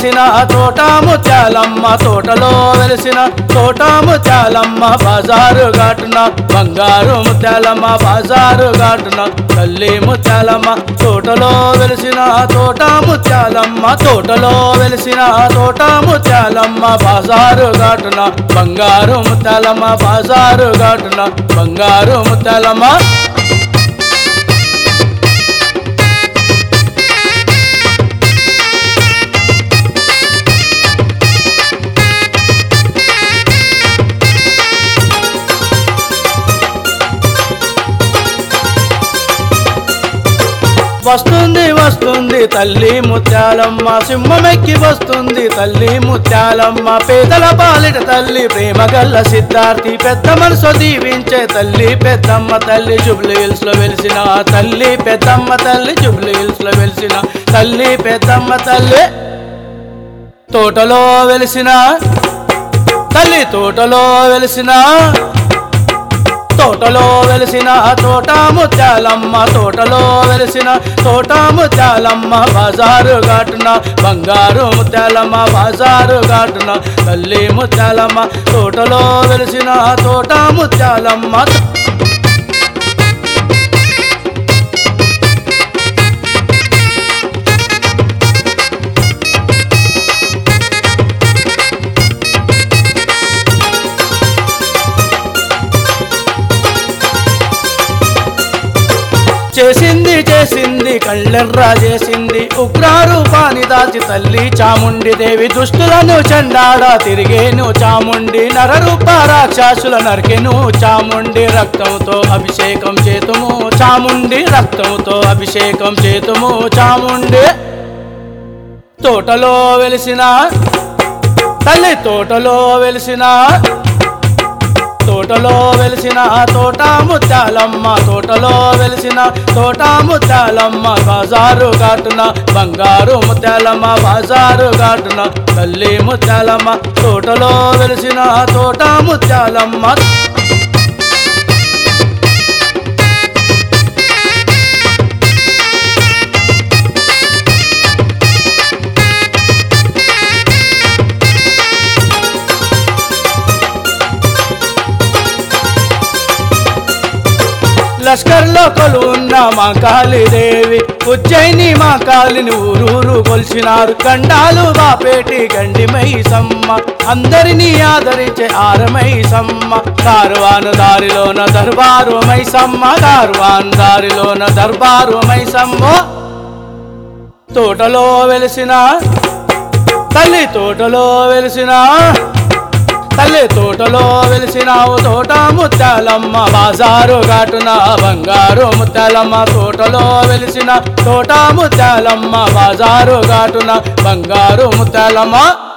వెలిసిన తోట ముత్యాలమ్మ తోటలో వెలిసిన తోట ముత్యాలమ్మ బజారు ఘాటున బంగారు ముత్యాలమ్మ బజారు ఘాటున తల్లి ముత్యాలమ్మ తోటలో వెలిసిన తోట ముత్యాలమ్మ తోటలో వెలిసిన తోట ముత్యాలమ్మ బజారు ఘాటున బంగారు ముత్యాలమ్మ బజారు ఘాటున బంగారు ముత్యాలమ్మ వస్తుంది వస్తుంది తల్లి ముత్యాలమ్మ సింహమెక్కి వస్తుంది తల్లి ముత్యాలమ్మ పేదల పాలిట తల్లి ప్రేమ గల్ల సిద్ధార్థి పెద్ద మనసు దీవించే తల్లి పెద్దమ్మ తల్లి జుబ్లీ హిల్స్ లో వెలిసిన తల్లి పెద్దమ్మ తల్లి జుబ్లీ హిల్స్ లో వెలిసిన తల్లి పెద్దమ్మ తల్లి తోటలో వెలిసిన తల్లి తోటలో వెలిసిన తోటలో వెలిసిన తోట ముత్యాలమ్మ తోటలో వెలిసిన తోట ముత్యాలమ్మ బజారు ఘాటున బంగారు ముత్యాలమ్మ బజారు ఘాటున తల్లి ముత్యాలమ్మ తోటలో వెలిసిన తోట ముత్యాలమ్మ చేసింది చేసింది కళ్ళెర్రా చేసింది ఉగ్రారూపాన్ని దాచి తల్లి చాముండి దేవి దుష్టులను చండాడ తిరిగేను చాముండి నరరూప రాక్షసుల నరికెను చాముండి రక్తంతో అభిషేకం చేతుము చాముండి రక్తంతో అభిషేకం చేతుము చాముండి తోటలో వెలిసిన తల్లి తోటలో వెలిసిన తోటలో వెలిసిన తోట ముత్యాలమ్మ తోటలో వెలిసిన తోట ముత్యాలమ్మ బజారు కాటున బంగారు ముత్యాలమ్మ బజారు కాటున తల్లి ముత్యాలమ్మ తోటలో వెలిసిన తోట ముత్యాలమ్మ లష్కర్లో కొలువున్న మా కాళీదేవి ఉజ్జయిని మా కాలిని ఊరూరు కొలిచినారు గండాలు బాపేటి గండి మైసమ్మ అందరినీ ఆదరించే ఆరమైసమ్మ కార్వాను దారిలోన దర్బారు మైసమ్మ కార్వాన్ దారిలోన దర్బారు మైసమ్మ తోటలో వెలిసిన తల్లి తోటలో వెలిసిన తల్లి తోటలో వెలిసినావు తోట ముత్యాలమ్మ బాజారు ఘాటున బంగారు ముత్యాలమ్మ తోటలో వెలిసిన తోట ముత్యాలమ్మ బాజారు ఘాటున బంగారు ముత్యాలమ్మ